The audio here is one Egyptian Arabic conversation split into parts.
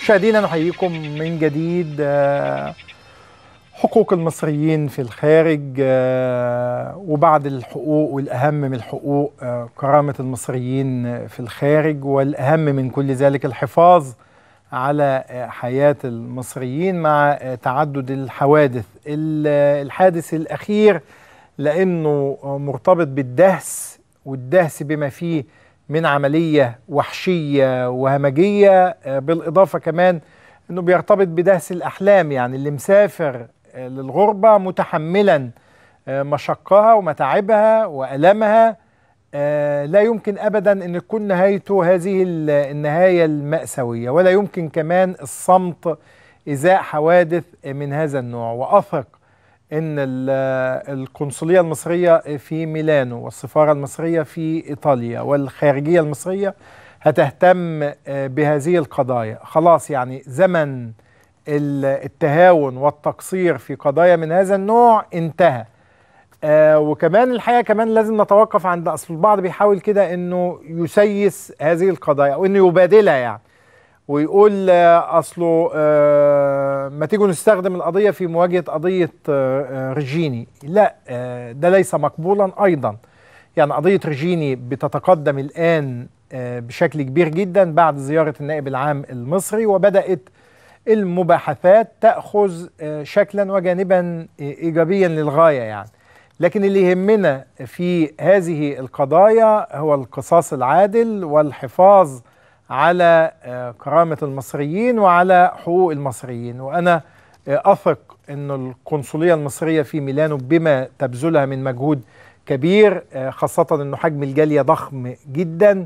مشاهدينا نحييكم من جديد آه، حقوق المصريين في الخارج آه، وبعد الحقوق والأهم من الحقوق آه، كرامة المصريين في الخارج والأهم من كل ذلك الحفاظ على آه، حياة المصريين مع آه، تعدد الحوادث ال- الحادث الأخير لأنه مرتبط بالدهس والدهس بما فيه من عملية وحشية وهمجية آه، بالإضافة كمان أنه بيرتبط بدهس الأحلام يعني اللي مسافر آه، للغربة متحملا آه، مشقها ومتاعبها وألمها آه، لا يمكن أبدا أن تكون نهايته هذه ال- النهاية المأساوية ولا يمكن كمان الصمت إزاء حوادث من هذا النوع وأثق ان ال- القنصليه المصريه في ميلانو والسفاره المصريه في ايطاليا والخارجيه المصريه هتهتم آه، بهذه القضايا خلاص يعني زمن ال- التهاون والتقصير في قضايا من هذا النوع انتهى آه وكمان الحقيقه كمان لازم نتوقف عند اصل البعض بيحاول كده انه يسيس هذه القضايا او انه يبادلها يعني ويقول آه، اصله آه، ما تيجوا نستخدم القضيه في مواجهه قضيه آه، آه، رجيني لا آه، ده ليس مقبولا ايضا يعني قضيه رجيني بتتقدم الان آه، بشكل كبير جدا بعد زياره النائب العام المصري وبدات المباحثات تاخذ آه، شكلا وجانبا ايجابيا للغايه يعني لكن اللي يهمنا في هذه القضايا هو القصاص العادل والحفاظ على آه، كرامة المصريين وعلى حقوق المصريين وأنا آه، أثق أن القنصلية المصرية في ميلانو بما تبذلها من مجهود كبير آه، خاصة أنه حجم الجالية ضخم جدا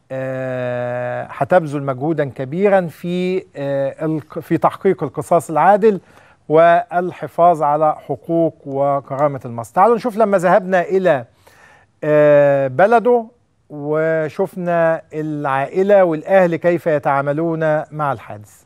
آه، هتبذل مجهودا كبيرا في آه، الق- في تحقيق القصاص العادل والحفاظ على حقوق وكرامة المصري تعالوا نشوف لما ذهبنا إلى آه، بلده وشفنا العائلة والأهل كيف يتعاملون مع الحادث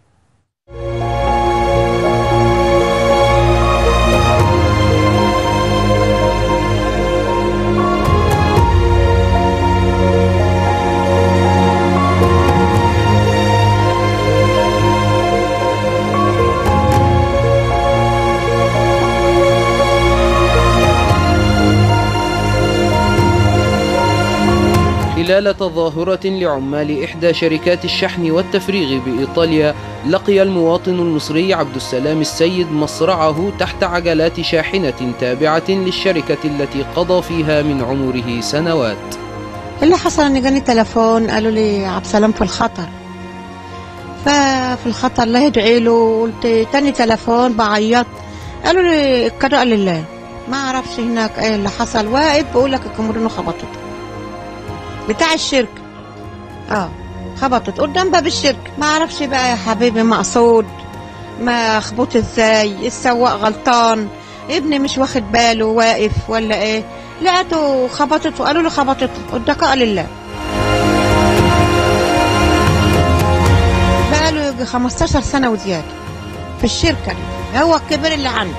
خلال تظاهرة لعمال إحدى شركات الشحن والتفريغ بإيطاليا لقي المواطن المصري عبد السلام السيد مصرعه تحت عجلات شاحنة تابعة للشركة التي قضى فيها من عمره سنوات اللي حصل ان جاني تليفون قالوا لي عبد السلام في الخطر ففي الخطر الله يدعي له قلت تاني تليفون بعيط قالوا لي القضاء لله ما اعرفش هناك ايه اللي حصل واقف بقول لك الكاميرون خبطته بتاع الشركه اه خبطت قدام باب الشركه ما اعرفش بقى يا حبيبي مقصود ما خبط ازاي السواق غلطان ابني مش واخد باله واقف ولا ايه لقيته خبطته قالوا له خبطته الدقاء لله بقى له يجي 15 سنه وزياده في الشركه دي هو الكبير اللي عندي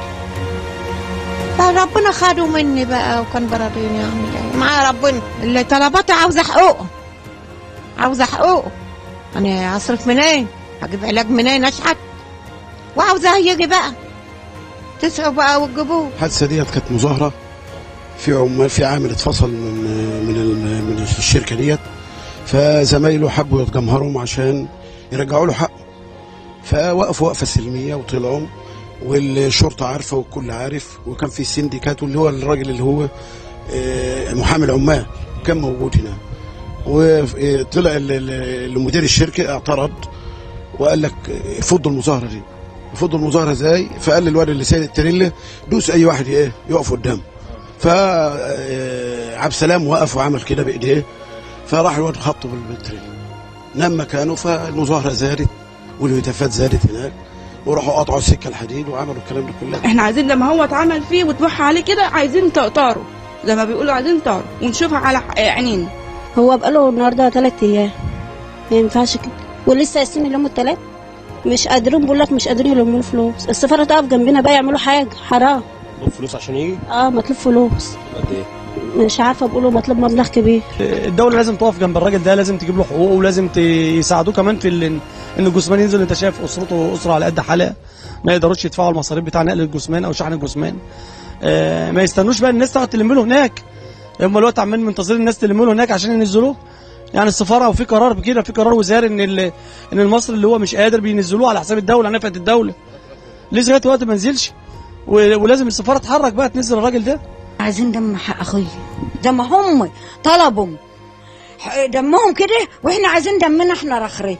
فربنا خده مني بقى وكان براضيني اعمل ايه معايا ربنا اللي طلباتي عاوزه حقوقه عاوزه حقوقه انا هصرف منين هجيب علاج منين اشحت وعاوزاه يجي بقى تسعوا بقى وتجيبوه الحادثه ديت كانت مظاهره في عمال في عامل اتفصل من من ال- من الشركه ديت فزمايله حبوا يتجمهرهم عشان يرجعوا له حقه فوقفوا وقفه سلميه وطلعوا والشرطه عارفه والكل عارف وكان في سندكات واللي هو الراجل اللي هو آه، محامي العمال كان موجود هنا وطلع ال- ال- مدير الشركه اعترض وقال لك فضوا المظاهره دي فضوا المظاهره ازاي فقال للواد اللي سايق التريلا دوس اي واحد ايه يقف قدامه ف آه، عبد السلام وقف وعمل كده بايديه فراح الواد خبطه بال- بالتريلا نام مكانه فالمظاهره زادت والهتافات زادت هناك وراحوا قطعوا السكه الحديد وعملوا الكلام ده كله احنا عايزين لما هو اتعمل فيه وتبح عليه كده عايزين طاره زي ما بيقولوا عايزين طاره ونشوفها على ح- عينينا هو بقاله النهارده ثلاث ايام ما ينفعش كده ولسه قايسين اليوم الثلاث مش قادرين بقول لك مش قادرين يلموا له فلوس السفاره تقف جنبنا بقى يعملوا حاجه حرام طلب فلوس عشان يجي اه مطلوب فلوس قد ايه مش عارفه بيقولوا مطلوب مبلغ كبير الدوله لازم تقف جنب الراجل ده لازم تجيب له حقوقه ولازم ت- يساعدوه كمان في ال- ان الجثمان ينزل انت شايف اسرته اسره على قد حالها ما يقدروش يدفعوا المصاريف بتاع نقل الجثمان او شحن الجثمان آه، ما يستنوش بقى الناس تقعد تلم له هناك هم الوقت عمالين منتظرين الناس تلم له هناك عشان ينزلوه يعني السفاره وفي قرار بكده في قرار وزاري ان ال- ان المصري اللي هو مش قادر بينزلوه على حساب الدوله نفقه الدوله لسه لغايه دلوقتي ما نزلش و- ولازم السفاره تتحرك بقى تنزل الراجل ده عايزين دم حق اخويا زي ما هم طلبوا ح- دمهم كده واحنا عايزين دمنا احنا رخري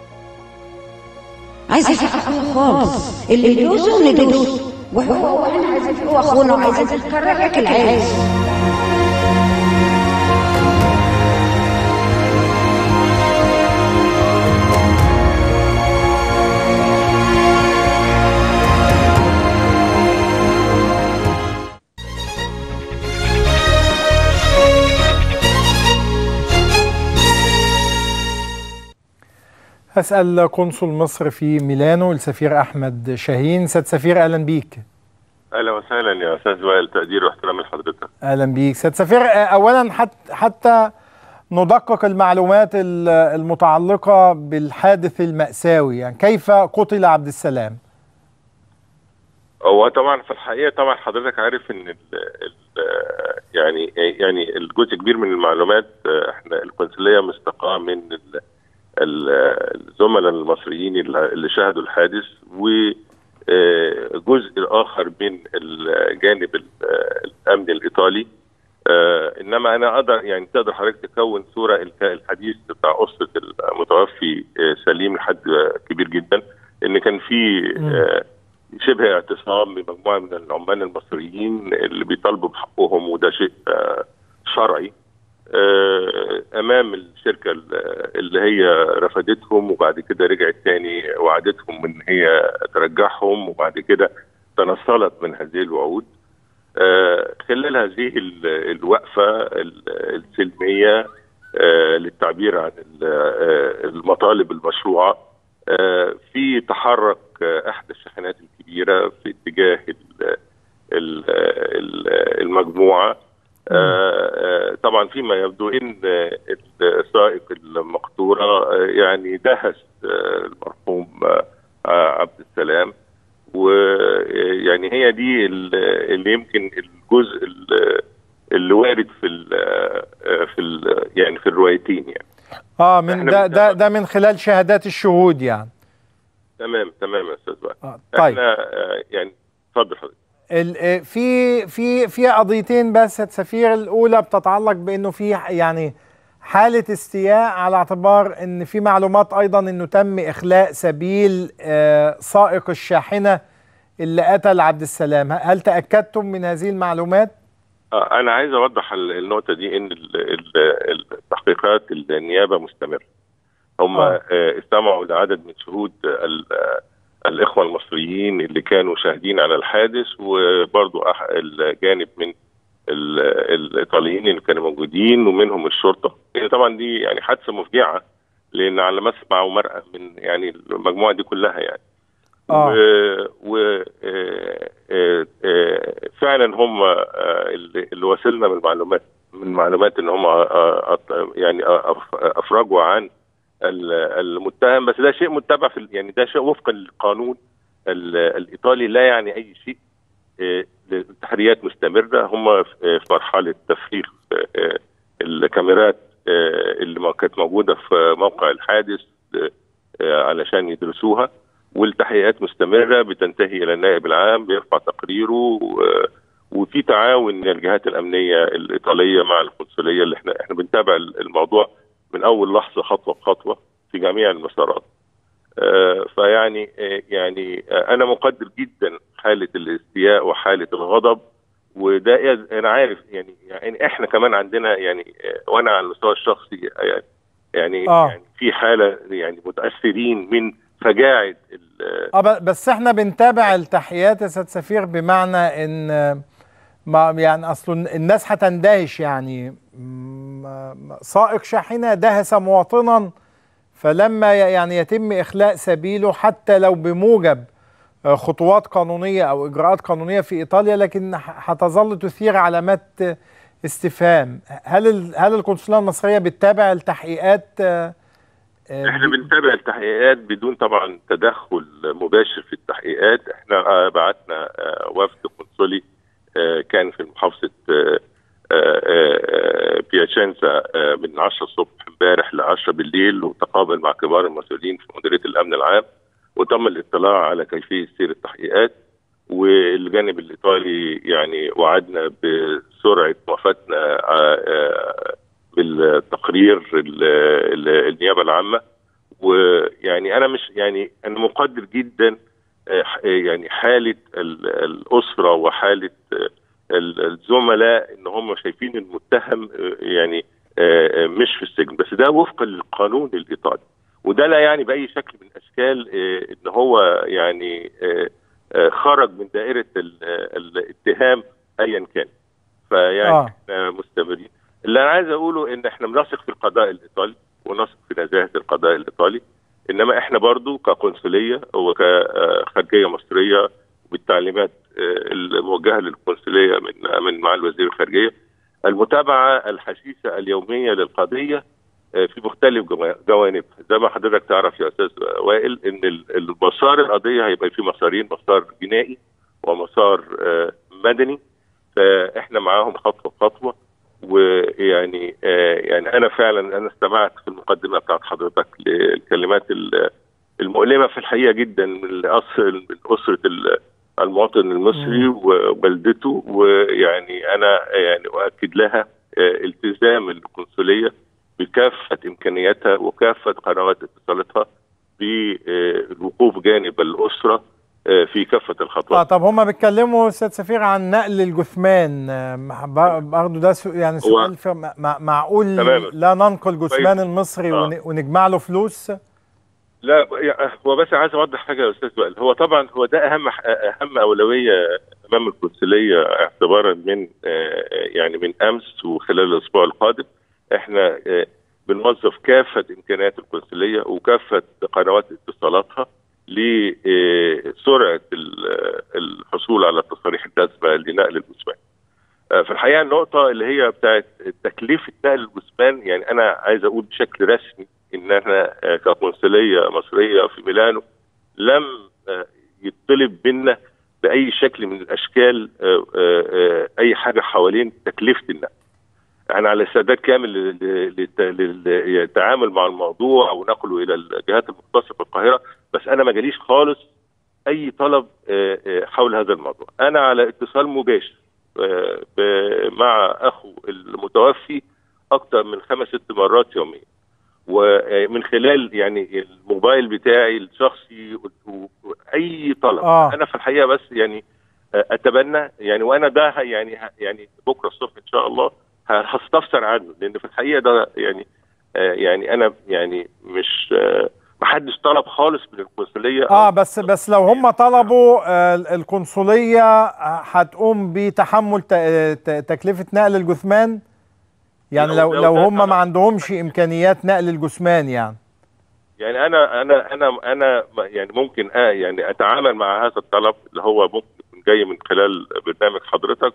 عايزين حق اخويا خالص اللي يدوسه ندوسه وهو واحنا عايزين هو اخونا وعايزين نكرر اكل عيش هسأل قنصل مصر في ميلانو السفير أحمد شاهين سيد سفير أهلا بيك اهلا وسهلا يا استاذ وائل تقدير واحترام لحضرتك أهلا بيك سيد سفير آه، أولا حت حتى ندقق المعلومات ال- المتعلقة بالحادث المأساوي يعني كيف قتل عبد السلام هو طبعا في الحقيقه طبعا حضرتك عارف ان ال ال يعني يعني الجزء كبير من المعلومات آه، احنا القنصليه مستقاه من ال- ال- الزملاء المصريين اللي اللي شاهدوا الحادث وجزء اخر من الجانب ال- الامني الايطالي آه، انما انا اقدر يعني تقدر حضرتك تكون صوره الك- الحديث بتاع اسره المتوفي آه، سليم لحد آه، كبير جدا ان كان في آه، شبه اعتصام بمجموعه من العمال المصريين اللي بيطالبوا بحقهم وده شيء آه، شرعي آه، امام الشركه ال- اللي هي رفضتهم وبعد كده رجعت تاني وعدتهم ان هي ترجعهم وبعد كده تنصلت من هذه الوعود آه، خلال هذه ال- الوقفه ال- السلميه آه، للتعبير عن ال- آه، المطالب المشروعه آه، في تحرك آه، احدى الشاحنات الكبيره في اتجاه ال- ال- ال- المجموعه آه، آه، طبعا فيما يبدو ان آه، السائق المقطوره آه، يعني دهس آه، المرحوم آه، آه، عبد السلام ويعني هي دي ال- اللي يمكن الجزء ال- اللي وارد في ال في ال يعني في الروايتين يعني اه من إحنا ده بنتابع. ده ده من خلال شهادات الشهود يعني تمام تمام يا استاذ وائل آه طيب احنا آه، يعني اتفضل حضرتك ال- آه، في في في قضيتين بس يا سفير الاولى بتتعلق بانه في ح- يعني حاله استياء على اعتبار ان في معلومات ايضا انه تم اخلاء سبيل آه، سائق الشاحنه اللي قتل عبد السلام ه- هل تاكدتم من هذه المعلومات آه، انا عايز اوضح ال- النقطه دي ان ال- ال- التحقيقات النيابه مستمره هم آه. آه، استمعوا لعدد من شهود ال- آه، الاخوه المصريين اللي كانوا شاهدين على الحادث وبرضو أح- الجانب من ال- الايطاليين اللي كانوا موجودين ومنهم الشرطه هي طبعا دي يعني حادثه مفجعه لان على مسمع ومرأة من يعني المجموعه دي كلها يعني آه. و, و آه، آه، آه، فعلا هم آه، اللي اللي وصلنا من المعلومات من معلومات ان هم آه، آه، يعني آه، أف- افرجوا عن ال- المتهم بس ده شيء متبع في ال- يعني ده شيء وفقا للقانون ال- الايطالي لا يعني اي شيء آه، التحريات مستمره هم في في مرحله تفريغ آه، الكاميرات آه، اللي ما كانت موجوده في موقع الحادث آه، آه، علشان يدرسوها والتحقيقات مستمره بتنتهي الى النائب العام بيرفع تقريره و- وفي تعاون من الجهات الامنيه الايطاليه مع القنصليه اللي احنا احنا بنتابع الموضوع من اول لحظه خطوه بخطوه في جميع المسارات. آه، فيعني آه، يعني آه، انا مقدر جدا حاله الاستياء وحاله الغضب وده إيه- انا عارف يعني يعني احنا كمان عندنا يعني آه، وانا على المستوى الشخصي آه، يعني يعني, آه. يعني في حاله يعني متاثرين من فجاعه ال- اه ب- بس احنا بنتابع التحيات يا سيد سفير بمعنى ان آه، ما يعني اصل الناس هتندهش يعني م- سائق شاحنه دهس مواطنا فلما ي- يعني يتم اخلاء سبيله حتى لو بموجب آه، خطوات قانونيه او اجراءات قانونيه في ايطاليا لكن ح- هتظل تثير علامات آه، استفهام هل ال- هل القنصليه المصريه بتتابع التحقيقات آه، آه، احنا بنتابع التحقيقات بدون طبعا تدخل مباشر في التحقيقات احنا آه، بعتنا آه، وفد قنصلي آه، كان في محافظه آه، آه، آه، بياتشانزا آه، من 10 الصبح امبارح ل 10 بالليل وتقابل مع كبار المسؤولين في مديريه الامن العام وتم الاطلاع على كيفيه سير التحقيقات والجانب الايطالي يعني وعدنا بسرعه موافاتنا آه، آه، بالتقرير ال- ال- النيابه العامه ويعني انا مش يعني انا مقدر جدا آه، ح- يعني حاله ال- الاسره وحاله آه، ال- الزملاء ان هم شايفين المتهم آه، يعني آه، آه، مش في السجن بس ده وفقا للقانون الايطالي وده لا يعني باي شكل من اشكال آه، ان هو يعني آه، آه، خرج من دائره ال- آه، الاتهام ايا كان فيعني آه. آه. احنا مستمرين اللي انا عايز اقوله ان احنا بنثق في القضاء الايطالي ونثق في نزاهه القضاء الايطالي انما احنا برضو كقنصليه وكخارجيه مصريه بالتعليمات آه، الموجهه للقنصليه من من مع الوزير الخارجيه المتابعه الحثيثه اليوميه للقضيه آه، في مختلف جوا- جوانبها زي ما حضرتك تعرف يا استاذ وائل ان ال- المسار القضيه هيبقى فيه مسارين مسار جنائي ومسار آه، مدني فاحنا معاهم خطوه بخطوه ويعني آه، يعني انا فعلا انا استمعت في المقدمه بتاعت حضرتك للكلمات ال- المؤلمه في الحقيقه جدا من الأسر من اسره ال- المواطن المصري ووالدته ويعني انا يعني اؤكد لها آه، التزام القنصليه بكافه امكانياتها وكافه قنوات اتصالاتها بالوقوف جانب الاسره آه، في كافه اه الخطوات طب هم بيتكلموا استاذ سفير عن نقل الجثمان آه، مع- بر- برضه ده سو- يعني سؤال في مع- معقول تماما. لا ننقل جثمان كويس. المصري آه. ون- ونجمع له فلوس لا يعني هو بس عايز اوضح حاجه يا استاذ وائل هو طبعا هو ده اهم اهم اولويه امام القنصليه اعتبارا من آه، يعني من امس وخلال الاسبوع القادم احنا آه، بنوظف كافه امكانيات القنصليه وكافه قنوات اتصالاتها لسرعه ال- الحصول على التصاريح اللازمه لنقل الجثمان. آه، في الحقيقه النقطه اللي هي بتاعت تكلفه نقل الجثمان يعني انا عايز اقول بشكل رسمي ان احنا آه، كقنصليه مصريه في ميلانو لم آه، يطلب منا باي شكل من الاشكال آه، آه، آه، اي حاجه حوالين تكلفه النقل. احنا على استعداد كامل لل- للت- للتعامل مع الموضوع ونقله الى الجهات المختصه في القاهره بس انا ما جاليش خالص اي طلب آه، آه، حول هذا الموضوع انا على اتصال مباشر آه، ب- مع اخو المتوفي اكثر من خمس ست مرات يوميا ومن خلال يعني الموبايل بتاعي الشخصي و- واي طلب آه. انا في الحقيقه بس يعني آه، اتبنى يعني وانا ده ه- يعني ه- يعني بكره الصبح ان شاء الله ه- هستفسر عنه لان في الحقيقه ده يعني آه، يعني انا يعني مش آه، محدش طلب خالص من القنصليه اه بس بس لو هم طلبوا آه، القنصليه آه، هتقوم بتحمل ت- ت- تكلفه نقل الجثمان يعني لو لو- لو لو ده هم ما عندهمش امكانيات نقل الجثمان يعني يعني انا انا انا انا يعني ممكن آه يعني اتعامل مع هذا الطلب اللي هو ممكن يكون جاي من خلال برنامج حضرتك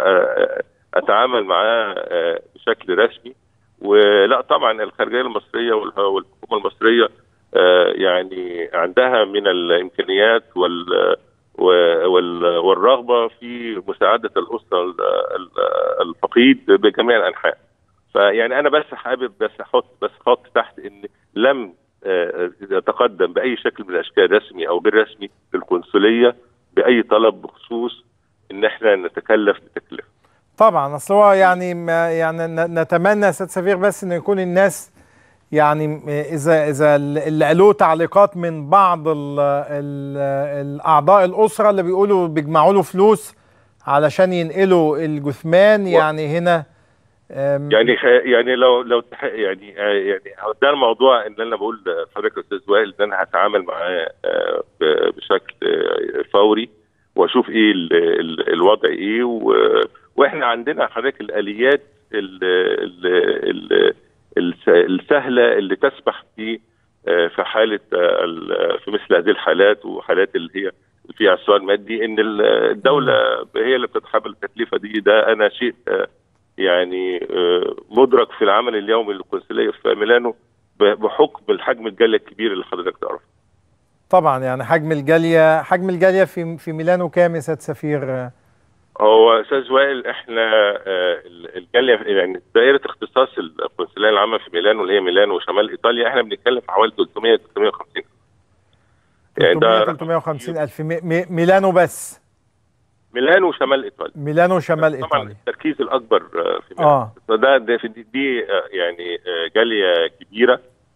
واتعامل معاه آه، بشكل رسمي ولا طبعا الخارجيه المصريه والح- والحكومه المصريه آه، يعني عندها من الامكانيات وال وال- والرغبه في مساعده الاسره ال- ال- الفقيد بجميع الانحاء. فيعني انا بس حابب بس احط بس خط تحت ان لم آه، يتقدم باي شكل من الاشكال رسمي او غير رسمي للقنصليه باي طلب بخصوص ان احنا نتكلف بتكلفه. طبعا اصل هو يعني ما يعني ن- نتمنى يا استاذ سفير بس ان يكون الناس يعني م- اذا اذا اللي قالوه تعليقات من بعض ال ال الاعضاء الاسره اللي بيقولوا بيجمعوا له فلوس علشان ينقلوا الجثمان يعني هنا آم، يعني خ- يعني لو لو تح- يعني آه، يعني هو ده الموضوع ان انا بقول لحضرتك يا استاذ وائل ان انا هتعامل معاه آه، ب- بشكل آه، فوري واشوف ايه ال- ال- الوضع ايه و- واحنا عندنا حضرتك الاليات ال- ال- ال- الس- السهله اللي تسمح في آه، في حاله آه، ال- في مثل هذه الحالات وحالات اللي هي فيها عصيان مادي ان ال- الدوله هي اللي بتتحمل التكلفه دي ده انا شيء آه، يعني آه، مدرك في العمل اليومي للقنصليه في ميلانو ب- بحكم الحجم الجاليه الكبير اللي حضرتك تعرفه طبعا يعني حجم الجاليه حجم الجاليه في في ميلانو كام يا سياده سفير هو استاذ وائل احنا آه، الجاليه يعني دائره اختصاص القنصليه العامه في ميلانو اللي هي ميلانو وشمال ايطاليا احنا بنتكلم في حوالي 300 350 يعني 300 ده 350 الف مي- مي- ميلانو بس ميلانو وشمال ايطاليا ميلانو شمال طبعا ايطاليا التركيز الاكبر آه، في ميلانو اه فده ده في دي, دي آه، يعني آه، جاليه كبيره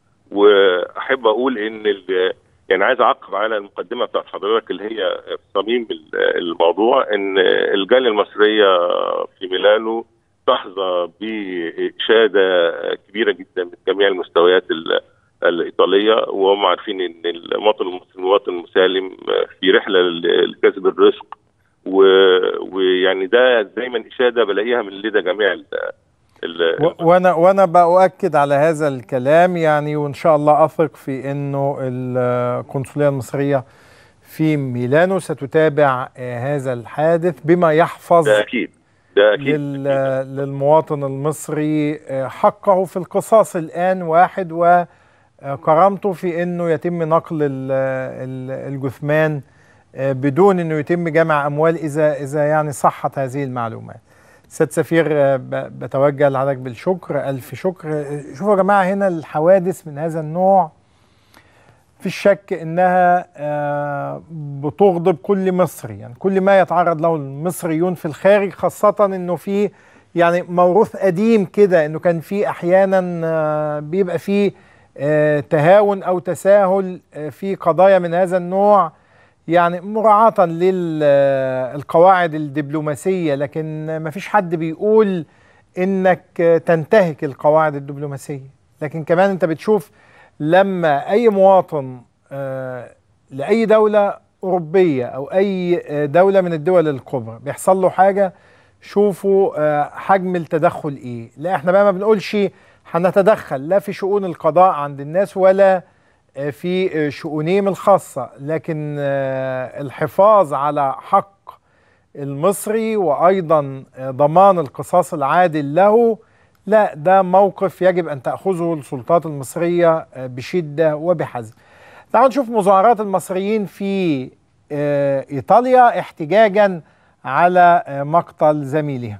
واحب اقول ان ال- يعني عايز اعقب على المقدمه بتاعت حضرتك اللي هي في صميم ال- الموضوع ان الجاليه المصريه في ميلانو تحظى باشاده كبيره جدا من جميع المستويات ال- الايطاليه وهم عارفين ان المواطن المصري مواطن مسالم في رحله ل- لكسب الرزق و- ويعني ده دايما اشاده بلاقيها من لدى جميع ال ال- و- وانا وانا باؤكد على هذا الكلام يعني وان شاء الله اثق في انه القنصليه المصريه في ميلانو ستتابع آه، هذا الحادث بما يحفظ ده اكيد ده اكيد لل للمواطن المصري آه، حقه في القصاص الآن واحد وكرامته في أنه يتم نقل ال- ال- الجثمان آه، بدون أنه يتم جمع أموال إذا إذا يعني صحت هذه المعلومات سيد سفير آه، ب- بتوجه لحضرتك بالشكر ألف شكر آه، شوفوا يا جماعة هنا الحوادث من هذا النوع في الشك انها آه، بتغضب كل مصري يعني كل ما يتعرض له المصريون في الخارج خاصة انه في يعني موروث قديم كده انه كان في احيانا آه، بيبقى في آه، تهاون او تساهل آه، في قضايا من هذا النوع يعني مراعاة للقواعد الدبلوماسية لكن ما فيش حد بيقول انك آه، تنتهك القواعد الدبلوماسية لكن كمان انت بتشوف لما اي مواطن آه، لاي دوله اوروبيه او اي آه، دوله من الدول الكبرى بيحصل له حاجه شوفوا آه، حجم التدخل ايه لا احنا بقى ما بنقولش هنتدخل لا في شؤون القضاء عند الناس ولا آه، في آه، شؤونهم الخاصه لكن آه، الحفاظ على حق المصري وايضا آه، ضمان القصاص العادل له لا ده موقف يجب ان تاخذه السلطات المصريه آه، بشده وبحزم. تعالوا نشوف مظاهرات المصريين في آه، ايطاليا احتجاجا على آه، مقتل زميلهم.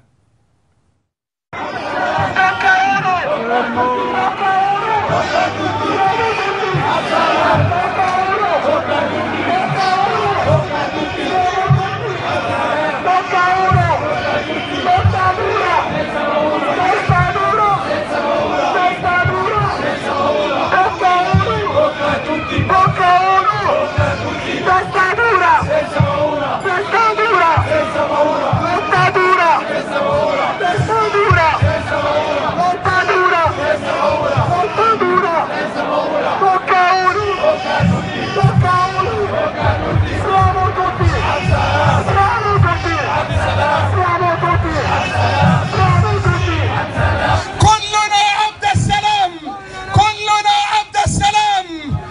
كلنا عبد السلام كلنا عبد السلام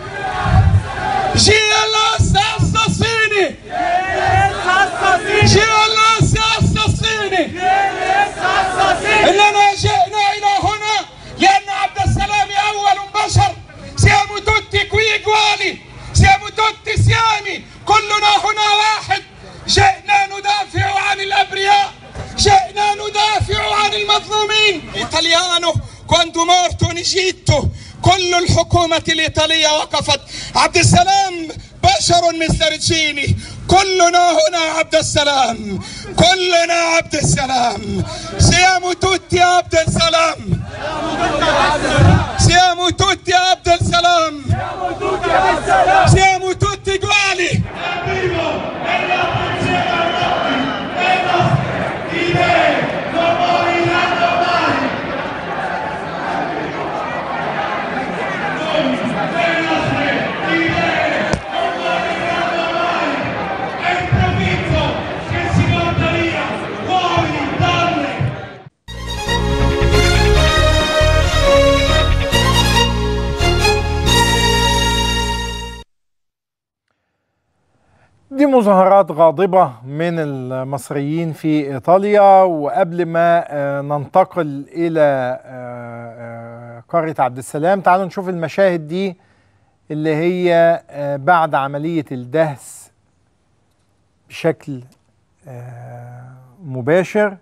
جي الاس الصيني جي الاس الصيني اننا جئنا الى هنا لان عبد السلام اول بشر سيامو توتي كويغوالي سيامو توتي سيامي كلنا هنا واحد جئنا ندافع عن الابرياء جئنا ندافع عن المظلومين ايطاليانو كنت مورتو نجيتو كل الحكومة الإيطالية وقفت عبد السلام بشر مثل رجيني كلنا هنا عبد السلام كلنا عبد السلام سيامو توتي عبد السلام سيامو توتي عبد السلام سيامو توتي قوالي دي مظاهرات غاضبة من المصريين في إيطاليا وقبل ما آه، ننتقل إلى آه، آه، قرية عبد السلام تعالوا نشوف المشاهد دي اللي هي آه، بعد عملية الدهس بشكل آه، مباشر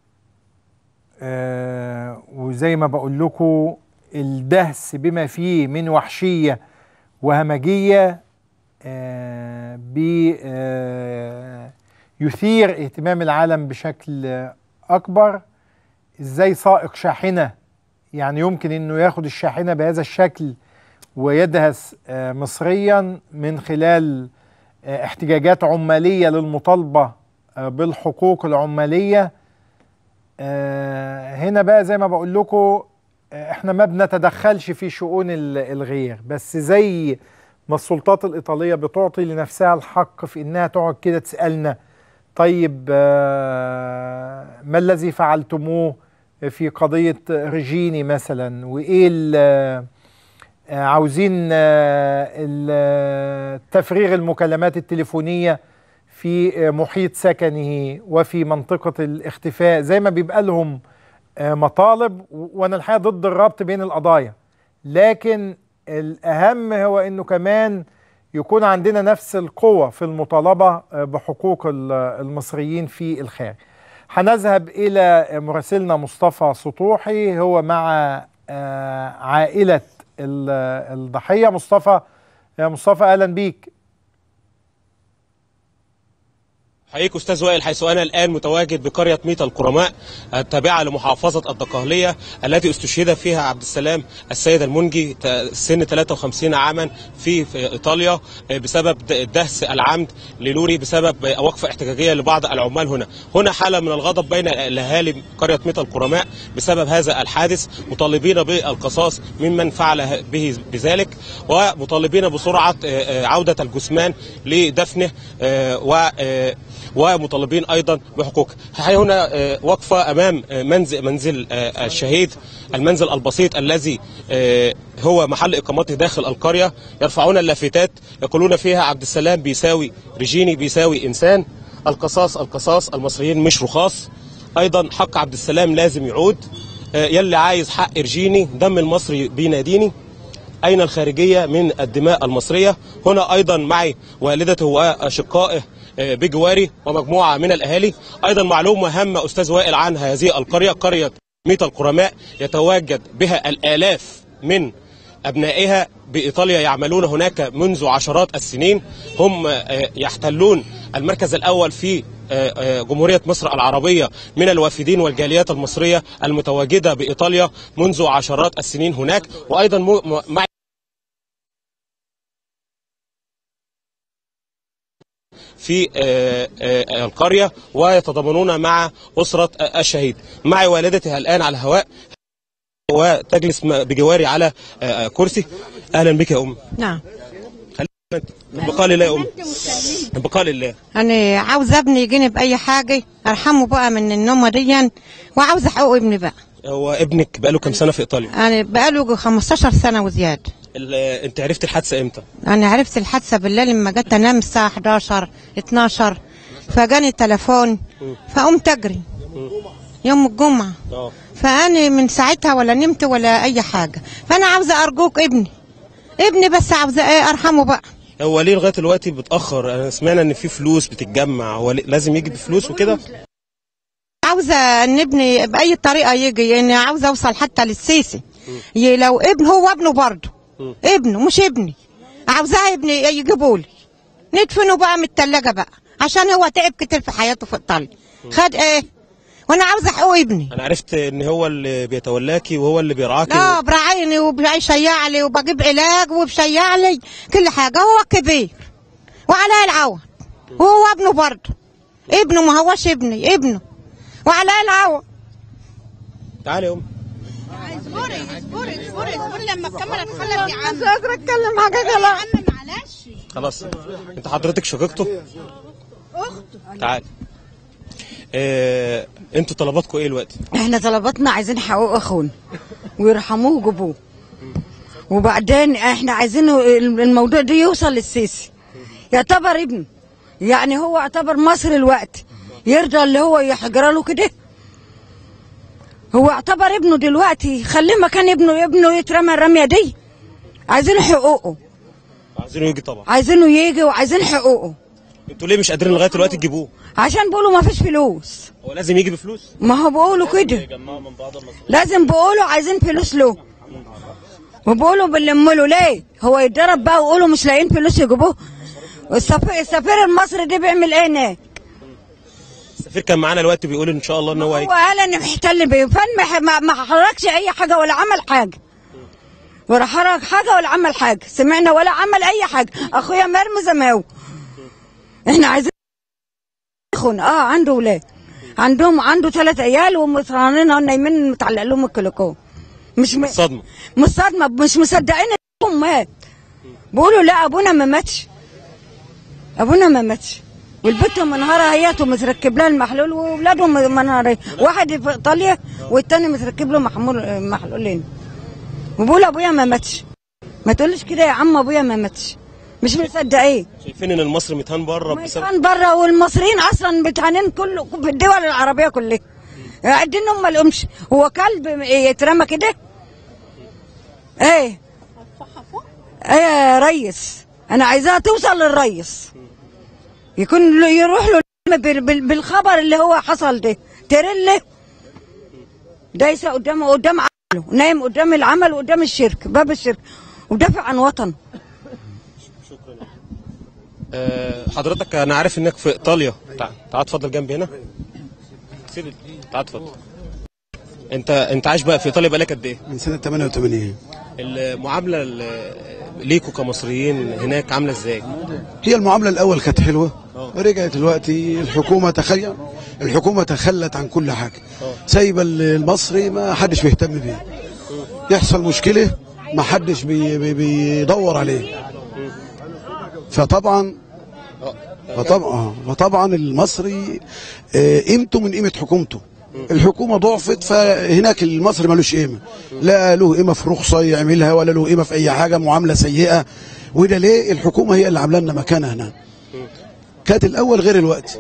آه، وزي ما بقول لكم الدهس بما فيه من وحشية وهمجية آه، بي آه، يثير اهتمام العالم بشكل آه، أكبر ازاي سائق شاحنة يعني يمكن انه ياخد الشاحنة بهذا الشكل ويدهس آه، مصريا من خلال آه، احتجاجات عمالية للمطالبة آه، بالحقوق العمالية آه، هنا بقى زي ما بقول لكم آه، احنا ما بنتدخلش في شؤون ال- الغير بس زي ما السلطات الإيطالية بتعطي لنفسها الحق في إنها تقعد كده تسألنا طيب آه، ما الذي فعلتموه في قضية ريجيني مثلا وإيه ال- آه، عاوزين آه، ال- آه، تفريغ المكالمات التليفونية في آه، محيط سكنه وفي منطقة الاختفاء زي ما بيبقى لهم آه، مطالب و- وأنا الحقيقة ضد الربط بين القضايا لكن الأهم هو أنه كمان يكون عندنا نفس القوة في المطالبة آه، بحقوق ال- المصريين في الخارج هنذهب إلى مراسلنا مصطفى سطوحي هو مع آه، عائلة ال- الضحية مصطفى يا مصطفى أهلا بيك حقيقة أستاذ وائل حيث أنا الآن متواجد بقرية ميتا الكرماء التابعة لمحافظة الدقهلية التي استشهد فيها عبد السلام السيد المنجي ت- سن 53 عاما في في إيطاليا بسبب د- دهس العمد للوري بسبب وقفة احتجاجية لبعض العمال هنا هنا حالة من الغضب بين الأهالي قرية ميتا الكرماء بسبب هذا الحادث مطالبين بالقصاص ممن فعل به بذلك ومطالبين بسرعة آه، آه، عودة الجثمان لدفنه آه، و آه، ومطالبين ايضا بحقوق هي هنا آه، وقفه امام آه، منزل منزل آه، الشهيد المنزل البسيط الذي آه، هو محل اقامته داخل القريه يرفعون اللافتات يقولون فيها عبد السلام بيساوي ريجيني بيساوي انسان القصاص القصاص المصريين مش رخاص ايضا حق عبد السلام لازم يعود آه، يلي عايز حق رجيني دم المصري بيناديني أين الخارجية من الدماء المصرية هنا أيضا معي والدته وأشقائه آه، بجواري ومجموعة من الأهالي أيضا معلومة هامة أستاذ وائل عن هذه القرية قرية ميتا القرماء يتواجد بها الآلاف من أبنائها بإيطاليا يعملون هناك منذ عشرات السنين هم آه، يحتلون المركز الأول في آه، آه، جمهورية مصر العربية من الوافدين والجاليات المصرية المتواجدة بإيطاليا منذ عشرات السنين هناك وأيضا م- م- معي في آه، آه، القرية ويتضامنون مع أسرة آه، الشهيد معي والدتي الآن على الهواء وتجلس م- بجواري على آه، آه، كرسي أهلا بك يا أم نعم بقال الله يا أم بقال الله انا عاوزه ابني يجيني باي حاجه ارحمه بقى من النومه دي وعاوزه حقوق ابني بقى هو ابنك بقاله كام سنة في إيطاليا انا بقاله 15 سنه وزياده ال- أنت عرفت الحادثة إمتى؟ انا عرفت الحادثه بالليل لما جت انام الساعه 11 12 فجاني تليفون فقمت اجري يوم الجمعه اه فانا من ساعتها ولا نمت ولا اي حاجه فانا عاوزه ارجوك ابني ابني بس عاوزه ايه ارحمه بقى هو ليه لغايه دلوقتي بتاخر انا سمعنا ان في فلوس بتتجمع هو ليه- لازم يجي بفلوس وكده عاوزه ان ابني باي طريقه يجي يعني عاوزه اوصل حتى للسيسي ي- لو ابن هو ابنه برضه ابنه مش ابني عاوزاه ابني يجيبوا لي ندفنه بقى من التلاجة بقى عشان هو تعب كتير في حياته في ايطاليا خد ايه وانا عاوزه حقوق ابني انا عرفت ان هو اللي بيتولاكي وهو اللي بيرعاكي لا براعيني وبيشيع لي وبجيب علاج وبشيع لي كل حاجه هو كبير وعلى العوض وهو ابنه برضه ابنه ما هوش ابني ابنه وعلى العوض تعالي يا ام اصبري اصبري اصبري اصبري لما الكاميرا تخلص يا عم مش قادره اتكلم حاجه يا غلط عم معلش خلاص انت حضرتك شقيقته اخته تعالي آه، انتوا طلباتكم ايه دلوقتي احنا طلباتنا عايزين حقوق اخونا ويرحموه ويجيبوه وبعدين احنا عايزينه الموضوع ده يوصل للسيسي يعتبر ابنه يعني هو اعتبر مصر الوقت يرضى اللي هو يحجر له كده هو اعتبر ابنه دلوقتي خليه مكان ابنه ابنه يترمى الرميه دي عايزين حقوقه عايزينه يجي طبعا عايزينه يجي وعايزين حقوقه انتوا ليه مش قادرين لغايه دلوقتي تجيبوه عشان بيقولوا ما فيش فلوس هو لازم يجي بفلوس ما هو بيقولوا كده لازم بيقولوا عايزين فلوس له وبيقولوا بنلم له ليه هو يتضرب بقى ويقولوا مش لاقيين فلوس يجيبوه والسفير السفير المصري ده بيعمل ايه هناك السفير كان معانا الوقت بيقول ان شاء الله ان هو هو هيجي قال ان محتل بيه فين ما- ما ما حركش اي حاجه ولا عمل حاجه ولا حرك حاجه ولا عمل حاجه سمعنا ولا عمل اي حاجه اخويا مرمي زي ما هو احنا عايزين يخون اه عنده ولاد عندهم عنده ثلاث عيال ومصرانين نايمين متعلق لهم الكلوكون مش م... صدمه مش صدمه مش مصدقين ان ابوهم مات بيقولوا لا ابونا ما ماتش ابونا ما ماتش والبنت منهارة هيات ومتركب لها المحلول واولادهم منهارة واحد في ايطاليا والتاني متركب له محمول محلولين وبقول ابويا ما ماتش ما تقولش كده يا عم ابويا ما ماتش مش مصدقين شايفين ان المصري متهان بره بسبب كان بره والمصريين اصلا بتهانين كله في الدول العربيه كلها قاعدين هم ما لهمش هو كلب يترمى كده ايه ايه يا ريس انا عايزاها توصل للريس يكون له- يروح له بال- بال- بالخبر اللي هو حصل ده ترله دايسه قدامه قدام عمله نايم قدام العمل وقدام الشركه باب الشركه ودافع عن وطن آه، حضرتك انا عارف انك في ايطاليا تعال تعال اتفضل جنبي هنا سيب تعال اتفضل انت انت عايش بقى في ايطاليا بقالك قد ايه؟ من سنه 88 المعامله ال- ليكوا كمصريين هناك عامله ازاي؟ هي المعامله الاول كانت حلوه رجعت دلوقتي الحكومه تخيل الحكومه تخلت عن كل حاجه سايبه المصري ما حدش بيهتم بيه يحصل مشكله ما حدش بي بي بيدور عليه فطبعا فطبعا فطبعا المصري آه، قيمته من قيمه حكومته الحكومه ضعفت فهناك المصري ملوش قيمه لا له قيمه في رخصه يعملها ولا له قيمه في اي حاجه معامله سيئه وده ليه الحكومه هي اللي عامله لنا مكانها هنا كانت الاول غير الوقت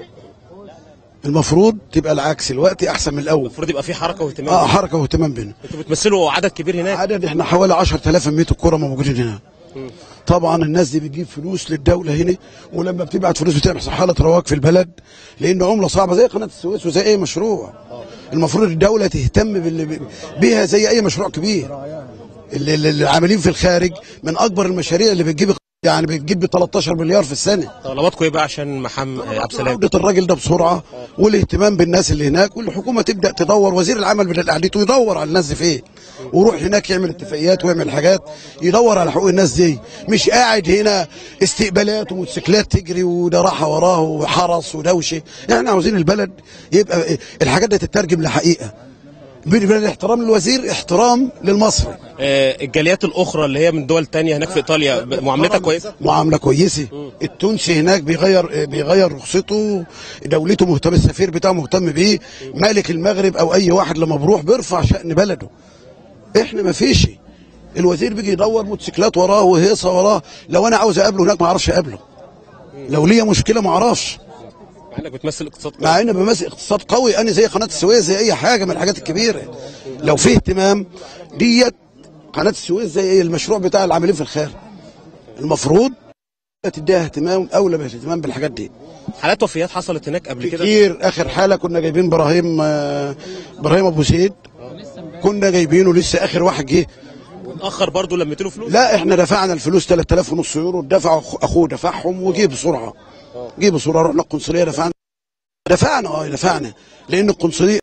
المفروض تبقى العكس الوقت احسن من الاول المفروض يبقى في حركه واهتمام اه حركه واهتمام بينا انتوا بتمثلوا عدد كبير هناك عدد احنا حوالي 10000 ميت الكره موجودين هنا طبعا الناس دي بتجيب فلوس للدوله هنا ولما بتبعت فلوس بتعمل حاله رواج في البلد لان عمله صعبه زي قناه السويس وزي اي مشروع المفروض الدوله تهتم باللي بيها زي اي مشروع كبير اللي, اللي اللي عاملين في الخارج من اكبر المشاريع اللي بتجيب يعني بتجيب ب 13 مليار في السنه طلباتكم ايه بقى عشان محمد عبد السلام عودة الراجل ده بسرعة والاهتمام بالناس اللي هناك والحكومة تبدأ تدور وزير العمل بدل قعدته يدور على الناس دي فين ويروح هناك يعمل اتفاقيات ويعمل حاجات يدور على حقوق الناس دي مش قاعد هنا استقبالات وموتوسيكلات تجري وده راحة وراه وحرس ودوشة احنا عاوزين البلد يبقى الحاجات دي تترجم لحقيقة بين بين الاحترام للوزير احترام للمصري آه، الجاليات الاخرى اللي هي من دول تانية هناك في ايطاليا ب- معاملتها كويسه معامله كويسه التونسي هناك بيغير بيغير رخصته دولته مهتم السفير بتاعه مهتم بيه ملك المغرب او اي واحد لما بيروح بيرفع شأن بلده احنا ما فيش الوزير بيجي يدور موتوسيكلات وراه وهيصه وراه لو انا عاوز اقابله هناك ما اعرفش اقابله لو ليا مشكله ما اعرفش مع انك بتمثل اقتصاد مع ان بمثل اقتصاد قوي انا زي قناه السويس زي اي حاجه من الحاجات الكبيره لو في اهتمام ديت قناه السويس زي المشروع بتاع العاملين في الخارج المفروض تديها اهتمام اولى بالاهتمام بالحاجات دي حالات وفيات حصلت هناك قبل كده كتير اخر حاله كنا جايبين ابراهيم آه، ابراهيم ابو زيد كنا جايبينه لسه اخر واحد جه اتاخر برضو لميت له فلوس لا احنا دفعنا الفلوس 3000 ونص يورو دفع أخ- اخوه دفعهم وجه بسرعه جه بسرعه رحنا القنصليه دفعنا دفعنا اه دفعنا لان القنصليه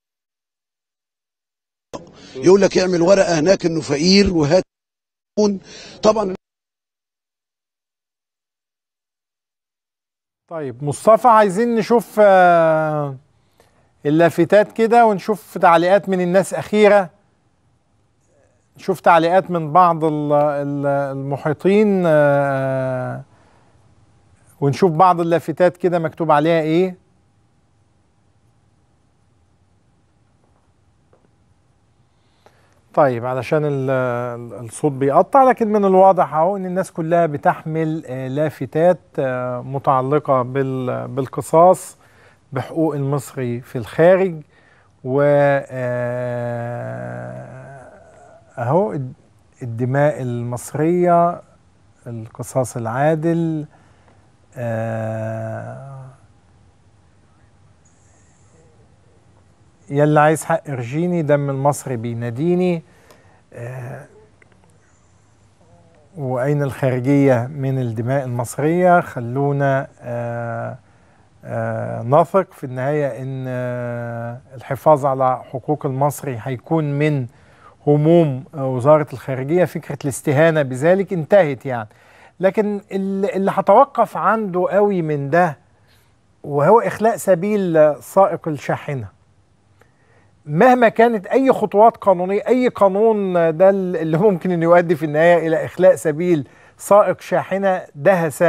يقول لك اعمل ورقه هناك انه فقير وهات طبعا طيب مصطفى عايزين نشوف آه، اللافتات كده ونشوف تعليقات من الناس أخيرة نشوف تعليقات من بعض ال- ال- المحيطين آه، ونشوف بعض اللافتات كده مكتوب عليها ايه طيب علشان ال- ال- الصوت بيقطع لكن من الواضح اهو ان الناس كلها بتحمل آه، لافتات آه، متعلقه بال- بالقصاص بحقوق المصري في الخارج و آه، اهو الد- الدماء المصريه القصاص العادل آه، يلا عايز حق ارجيني دم المصري بيناديني آه، واين الخارجيه من الدماء المصريه خلونا آه، آه، نثق في النهايه ان آه، الحفاظ على حقوق المصري هيكون من هموم آه، وزاره الخارجيه فكره الاستهانه بذلك انتهت يعني لكن اللي اللي هتوقف عنده قوي من ده وهو اخلاء سبيل سائق الشاحنه مهما كانت اي خطوات قانونيه اي قانون ده اللي ممكن انه يؤدي في النهايه الى اخلاء سبيل سائق شاحنه دهس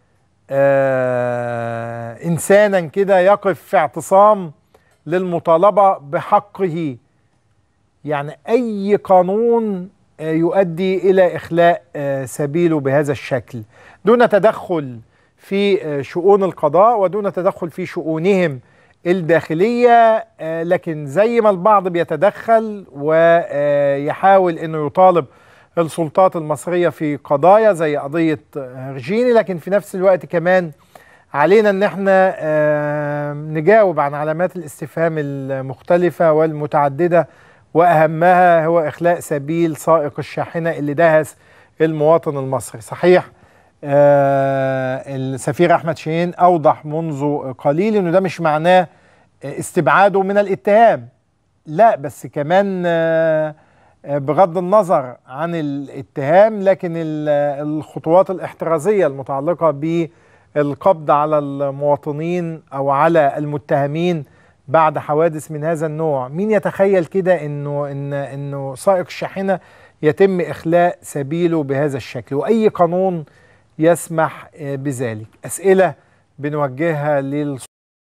آه انسانا كده يقف في اعتصام للمطالبه بحقه يعني اي قانون آه، يؤدي الى اخلاء آه، سبيله بهذا الشكل دون تدخل في آه، شؤون القضاء ودون تدخل في شؤونهم الداخليه آه، لكن زي ما البعض بيتدخل ويحاول انه يطالب السلطات المصريه في قضايا زي قضيه هرجيني لكن في نفس الوقت كمان علينا ان احنا آه، نجاوب عن علامات الاستفهام المختلفه والمتعدده واهمها هو اخلاء سبيل سائق الشاحنه اللي دهس المواطن المصري صحيح آه السفير احمد شاهين اوضح منذ قليل انه ده مش معناه استبعاده من الاتهام لا بس كمان آه آه، بغض النظر عن الاتهام لكن ال- الخطوات الاحترازيه المتعلقه بالقبض على المواطنين او على المتهمين بعد حوادث من هذا النوع مين يتخيل كده انه ان انه سائق الشاحنه يتم اخلاء سبيله بهذا الشكل واي قانون يسمح آه، بذلك اسئله بنوجهها لل